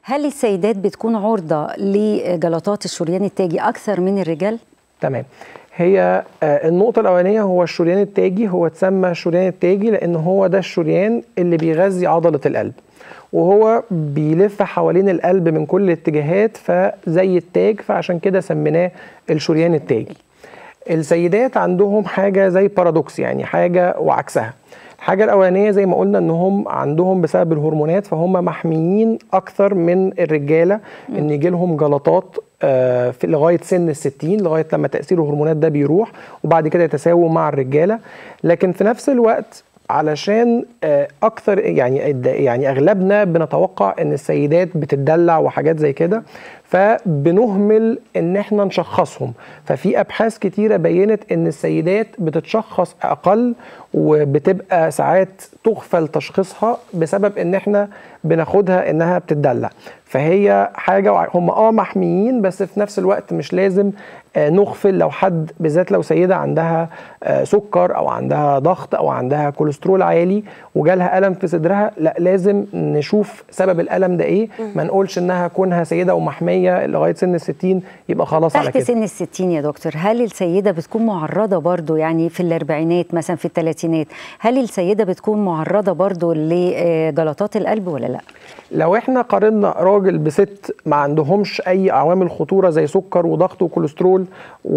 هل السيدات بتكون عرضه لجلطات الشريان التاجي اكثر من الرجال تمام هي آه، النقطة الأولانية هو الشريان التاجي هو اتسمى الشريان التاجي لأن هو ده الشريان اللي بيغذي عضلة القلب وهو بيلف حوالين القلب من كل الاتجاهات فزي التاج فعشان كده سميناه الشريان التاجي السيدات عندهم حاجة زي بارادوكس يعني حاجة وعكسها الحاجة الأولانية زي ما قلنا إن هم عندهم بسبب الهرمونات فهم محميين أكثر من الرجالة إن يجي لهم جلطات آه، في لغايه سن الستين لغايه لما تاثير الهرمونات ده بيروح وبعد كده يتساووا مع الرجاله لكن في نفس الوقت علشان آه، اكثر يعني يعني اغلبنا بنتوقع ان السيدات بتدلع وحاجات زي كده فبنهمل ان احنا نشخصهم ففي ابحاث كتيره بينت ان السيدات بتتشخص اقل وبتبقى ساعات تغفل تشخيصها بسبب ان احنا بناخدها انها بتدلع فهي حاجه هم اه محميين بس في نفس الوقت مش لازم آه، نغفل لو حد بالذات لو سيده عندها آه، سكر او عندها ضغط او عندها كوليسترول عالي وجالها الم في صدرها لا لازم نشوف سبب الالم ده ايه ما نقولش انها كونها سيده ومحميه لغايه سن ال60 يبقى خلاص على تحت كده سن ال60 يا دكتور هل السيده بتكون معرضه برضو يعني في الاربعينات مثلا في الثلاثينات هل السيده بتكون معرضه برضو لجلطات القلب ولا لا لو احنا قارنا راجل بست ما عندهمش اي عوامل خطوره زي سكر وضغط وكوليسترول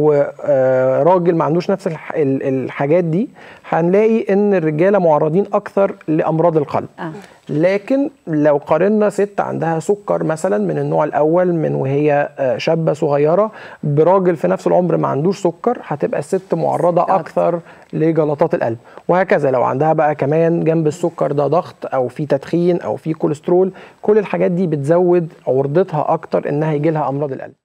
وراجل ما عندوش نفس الح- ال- الحاجات دي هنلاقي ان الرجاله معرضين اكثر لامراض القلب آه. لكن لو قارنا ست عندها سكر مثلا من النوع الاول من وهي آه، شابه صغيره براجل في نفس العمر ما عندوش سكر هتبقى الست معرضه اكثر لجلطات القلب وهكذا لو عندها بقى كمان جنب السكر ده ضغط او في تدخين او في كوليسترول كل الحاجات دي بتزود عرضتها اكتر انها يجي لها امراض القلب